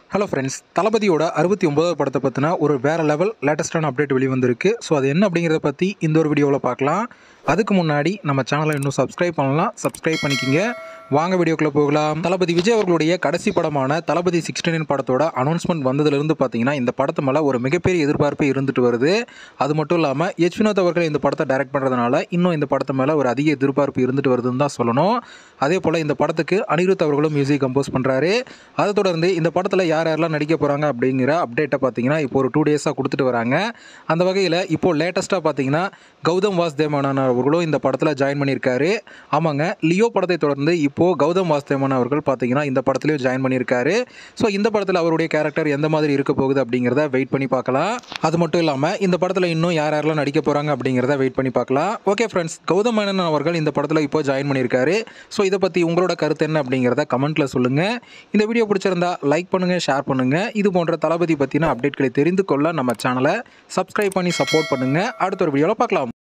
hello friends தளபதியோட அறுபத்தி ஒன்பதாவது படத்தை பற்றின ஒரு வேறு லெவல் லேட்டஸ்டான அப்டேட் வெளிவந்திருக்கு ஸோ அது என்ன அப்படிங்கிறத பற்றி இந்த ஒரு வீடியோவில் பார்க்கலாம் அதுக்கு முன்னாடி நம்ம சேனலை இன்னும் சப்ஸ்கிரைப் பண்ணலாம் சப்ஸ்கிரைப் பண்ணிக்கிங்க வாங்க வீடியோக்குள்ளே போகலாம் தளபதி விஜய் அவர்களுடைய கடைசி படமான தளபதி சிக்ஸ்டி நைன் படத்தோட அனௌன்ஸ்மெண்ட் வந்ததுலேருந்து பார்த்தீங்கன்னா இந்த படத்து மேலே ஒரு மிகப்பெரிய எதிர்பார்ப்பு இருந்துட்டு வருது அது மட்டும் இல்லாமல் எச் வினோத் அவர்கள் இந்த படத்தை டைரக்ட் பண்ணுறதுனால இன்னும் இந்த படத்து மேலே ஒரு அதிக எதிர்பார்ப்பு இருந்துட்டு வருதுன்னு தான் சொல்லணும் அதே போல் இந்த படத்துக்கு அனிருத் அவர்களும் மியூசிக் கம்போஸ் பண்ணுறாரு அதை தொடர்ந்து இந்த படத்தில் யார் யாரெல்லாம் நடிக்க போகிறாங்க அப்படிங்கிற அப்டேட்டை பார்த்தீங்கன்னா இப்போ ஒரு டூ டேஸாக கொடுத்துட்டு வராங்க அந்த வகையில் இப்போ லேட்டஸ்ட்டாக பார்த்தீங்கன்னா கௌதம் வாசுதேவன் அவர்களும் இந்த படத்தில் ஜாயின் பண்ணியிருக்காரு ஆமாங்க லியோ படத்தை தொடர்ந்து இப்போது கௌதம் வாசுதேவன் அவர்கள் பார்த்தீங்கன்னா இந்த படத்துலையும் ஜாயின் பண்ணியிருக்காரு ஸோ இந்த படத்தில் அவருடைய கேரக்டர் எந்த மாதிரி இருக்க போகுது அப்படிங்கிறத வெயிட் பண்ணி பார்க்கலாம் அது மட்டும் இல்லாமல் இந்த படத்தில் இன்னும் யார் யாரெல்லாம் நடிக்க போகிறாங்க அப்படிங்கிறத வெயிட் பண்ணி பார்க்கலாம் ஓகே ஃப்ரெண்ட்ஸ் கௌதம் மேனன் அவர்கள் இந்த படத்தில் இப்போ ஜாயின் பண்ணியிருக்காரு ஸோ இதை பற்றி உங்களோட கருத்து என்ன அப்படிங்கிறத கமெண்ட்டில் சொல்லுங்கள் இந்த வீடியோ பிடிச்சிருந்தா லைக் பண்ணுங்கள் ஷேர் பண்ணுங்கள் இது போன்ற தளபதி பற்றின அப்டேட்களை தெரிந்து கொள்ள நம்ம சேனலை சப்ஸ்கிரைப் பண்ணி சப்போர்ட் பண்ணுங்கள் அடுத்த ஒரு வீடியோவில் பார்க்கலாம்